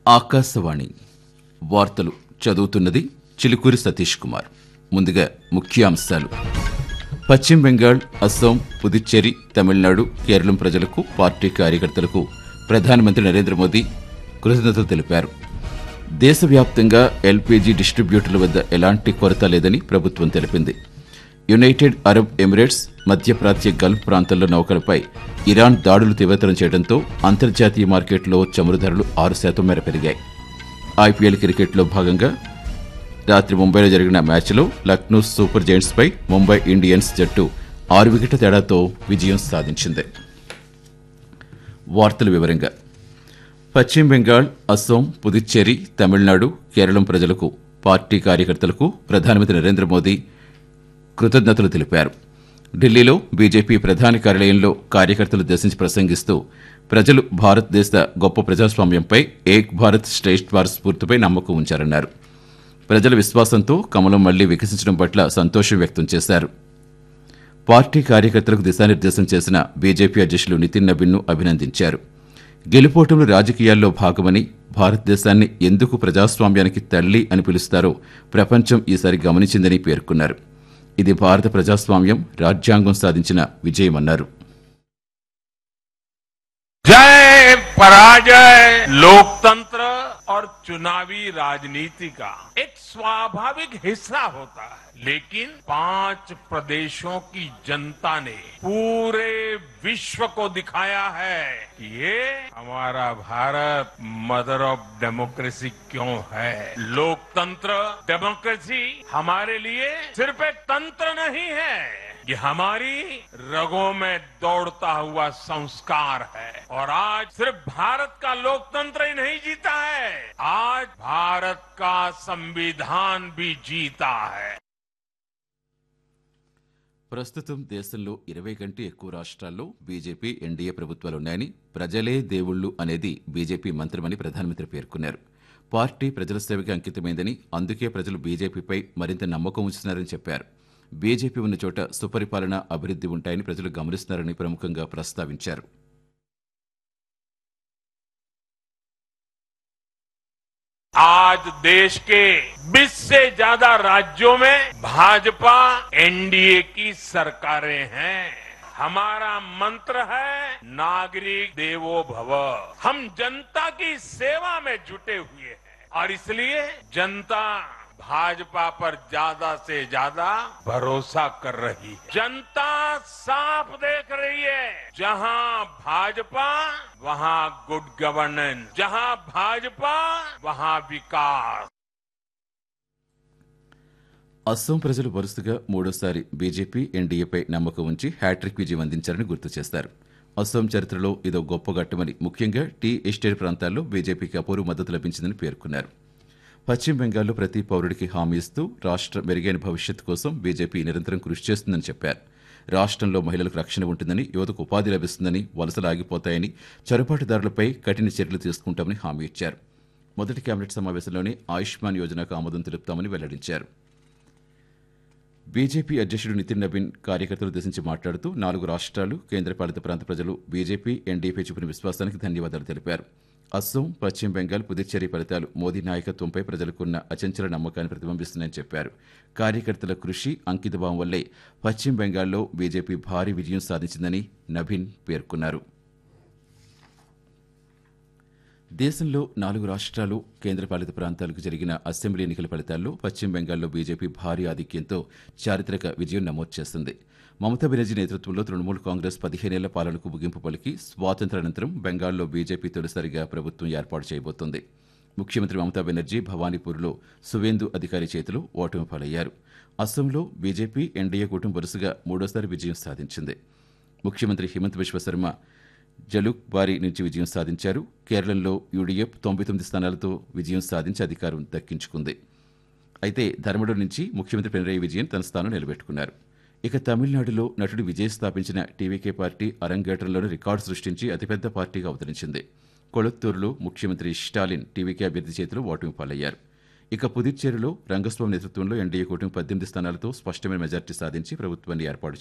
ఆకాశవాణి వార్తలు చదువుతున్నది చిలుకూరి సతీష్ కుమార్ ముందుగా ముఖ్యాంశాలు పశ్చిమ బెంగాల్ అస్సాం పుదుచ్చేరి తమిళనాడు కేరళం ప్రజలకు పార్టీ కార్యకర్తలకు ప్రధానమంత్రి నరేంద్ర మోదీ కృతజ్ఞతలు తెలిపారు దేశవ్యాప్తంగా ఎల్పీజీ డిస్ట్రిబ్యూటర్ల వద్ద ఎలాంటి కొరత లేదని ప్రభుత్వం తెలిపింది యునైటెడ్ అరబ్ ఎమిరేట్స్ మధ్యప్రాచ్య గల్ఫ్ ప్రాంతాల్లో నౌకలపై ఇరాన్ దాడులు తీవ్రతరం చేయడంతో అంతర్జాతీయ మార్కెట్లో చమురు ధరలు ఆరు శాతం మేర పెరిగాయి ఐపీఎల్ క్రికెట్లో భాగంగా రాత్రి ముంబైలో జరిగిన మ్యాచ్లో లక్నో సూపర్ జైంట్స్పై ముంబై ఇండియన్స్ జట్టు ఆరు వికెట్ల తేడాతో విజయం సాధించింది వార్తల వివరంగా పశ్చిమ బెంగాల్ అస్సాం పుదుచ్చేరి తమిళనాడు కేరళం ప్రజలకు పార్టీ కార్యకర్తలకు ప్రధానమంత్రి నరేంద్ర మోదీ కృతజ్ఞతలు తెలిపారు ఢిల్లీలో బీజేపీ ప్రధాన కార్యాలయంలో కార్యకర్తలు ఉద్దేశించి ప్రసంగిస్తూ ప్రజలు భారతదేశ గొప్ప ప్రజాస్వామ్యంపై ఏక్ భారత్ శ్రేష్ఠ్ భారత్ స్ఫూర్తిపై నమ్మకం ఉంచారన్నారు ప్రజల విశ్వాసంతో కమలం మళ్లీ వికసించడం పట్ల సంతోషం వ్యక్తం చేశారు పార్టీ కార్యకర్తలకు దిశానిర్దేశం చేసిన బీజేపీ అధ్యక్షులు నితిన్ నబీన్ను అభినందించారు గెలుపోటములు రాజకీయాల్లో భాగమని భారతదేశాన్ని ఎందుకు ప్రజాస్వామ్యానికి తల్లి అని పిలుస్తారో ప్రపంచం ఈసారి గమనించిందని పేర్కొన్నారు ఇది భారత ప్రజాస్వామ్యం రాజ్యాంగం సాధించిన విజయమన్నారు जय पराजय लोकतंत्र और चुनावी राजनीति का एक स्वाभाविक हिस्सा होता है लेकिन पांच प्रदेशों की जनता ने पूरे विश्व को दिखाया है कि ये हमारा भारत मदर ऑफ डेमोक्रेसी क्यों है लोकतंत्र डेमोक्रेसी हमारे लिए सिर्फ एक तंत्र नहीं है ये हमारी रगों में दौड़ता हुआ संस्कार है और आज सिर्फ भारत का लोकतंत्र ही नहीं जीता है आज भारत का संविधान भी जीता है ప్రస్తుతం దేశంలో ఇరవై కంటే ఎక్కువ రాష్ట్రాల్లో బీజేపీ ఎన్డీఏ ప్రభుత్వాలున్నాయని ప్రజలే దేవుళ్లు అనేది బీజేపీ మంత్రమని ప్రధానమంత్రి పేర్కొన్నారు పార్టీ ప్రజల సేవకి అంకితమైందని అందుకే ప్రజలు బీజేపీపై మరింత నమ్మకం ఉంచుతున్నారని చెప్పారు బీజేపీ ఉన్న చోట సుపరిపాలన అభివృద్ధి ఉంటాయని ప్రజలు గమనిస్తున్నారని ప్రముఖంగా ప్రస్తావించారు आज देश के 20 से ज्यादा राज्यों में भाजपा एनडीए की सरकारें हैं हमारा मंत्र है नागरिक देवो भव हम जनता की सेवा में जुटे हुए हैं और इसलिए जनता भाजपा पर ज्यादा से ज्यादा भरोसा कर रही है जनता साफ देख रही है जहां भाजपा वहां गुड गवर्नेंस जहां भाजपा वहां विकास అస్సాం ప్రజలు వరుసగా మూడోసారి బీజేపీ ఎన్డీఏపై నమ్మకం ఉంచి హ్యాట్రిక్ విజయం అందించారని గుర్తు చేశారు అస్సాం చరిత్రలో ఇదో గొప్ప ఘట్టమని ముఖ్యంగా టీ ఎస్టేట్ ప్రాంతాల్లో బీజేపీకి అపూర్వ మద్దతు లభించిందని పేర్కొన్నారు పశ్చిమ బెంగాల్లో ప్రతి పౌరుడికి హామీ ఇస్తూ రాష్ట్ర మెరుగైన భవిష్యత్తు కోసం బీజేపీ నిరంతరం కృషి చేస్తుందని చెప్పారు రాష్ట్రంలో మహిళలకు రక్షణ ఉంటుందని యువతకు ఉపాధి లభిస్తుందని వలసలు ఆగిపోతాయని చొరబాటుదారులపై కఠిన చర్యలు తీసుకుంటామని హామీ ఇచ్చారు మొదటి కేబినెట్ సమావేశంలోనే ఆయుష్మాన్ యోజనకు ఆమోదం తెలుపుతామని వెల్లడించారు బీజేపీ అధ్యక్షుడు నితిన్ నబీన్ కార్యకర్తలు ఉద్దేశించి మాట్లాడుతూ నాలుగు రాష్ట్రాలు కేంద్రపాలిత ప్రాంత ప్రజలు బీజేపీ ఎన్డీపీ చూపిన విశ్వాసానికి ధన్యవాదాలు తెలిపారు అస్సాం పశ్చిమ బెంగాల్ పుదుచ్చేరి ఫలితాలు మోదీ నాయకత్వంపై ప్రజలకున్న అచంచల నమ్మకాన్ని ప్రతిబింబిస్తున్నాయని చెప్పారు కార్యకర్తల కృషి అంకితభావం వల్లే పశ్చిమ బెంగాల్లో బీజేపీ భారీ విజయం సాధించిందని నబీన్ పేర్కొన్నారు దేశంలో నాలుగు రాష్ట్రాలు కేంద్రపాలిత ప్రాంతాలకు జరిగిన అసెంబ్లీ ఎన్నికల ఫలితాల్లో పశ్చిమ బెంగాల్లో బీజేపీ భారీ ఆధిక్యంతో చారిత్రక విజయం నమోదు చేసింది మమతా బెనర్జీ నేతృత్వంలో తృణమూల్ కాంగ్రెస్ పదిహేనేళ్ల పాలనకు ముగింపు పలికి స్వాతంత్ర అనంతరం బెంగాల్లో బీజేపీ తొలిసారిగా ప్రభుత్వం ఏర్పాటు చేయబోతోంది ముఖ్యమంత్రి మమతా బెనర్జీ భవానీపూర్లో సువేందు అధికారి చేతిలో ఓటమి పాలయ్యారు అస్సాంలో బీజేపీ ఎన్డీఏ కూటమి వరుసగా మూడోసారి విజయం సాధించింది ముఖ్యమంత్రి హిమంత్ బిశ్వశర్మ జలుక్ బారి నుంచి విజయం సాధించారు కేరళంలో యూడీఎఫ్ తొంభై తొమ్మిది స్థానాలతో విజయం సాధించి అధికారం దక్కించుకుంది అయితే ధర్మడు నుంచి ముఖ్యమంత్రి పినరయి విజయన్ తన స్థానం నిలబెట్టుకున్నారు ఇక తమిళనాడులో నటుడు విజయ్ స్థాపించిన టీవీకే పార్టీ అరంగేట్రంలోని రికార్డు సృష్టించి అతిపెద్ద పార్టీగా అవతరించింది కొళత్తూరులో ముఖ్యమంత్రి స్టాలిన్ టీవీకే అభ్యర్థి చేతిలో ఓటమి పాలయ్యారు ఇక పుదుచ్చేరిలో రంగస్వామి నేతృత్వంలో ఎన్డీఏ కూటమి పద్దెనిమిది స్థానాలతో స్పష్టమైన మెజార్టీ సాధించి ప్రభుత్వాన్ని ఏర్పాటు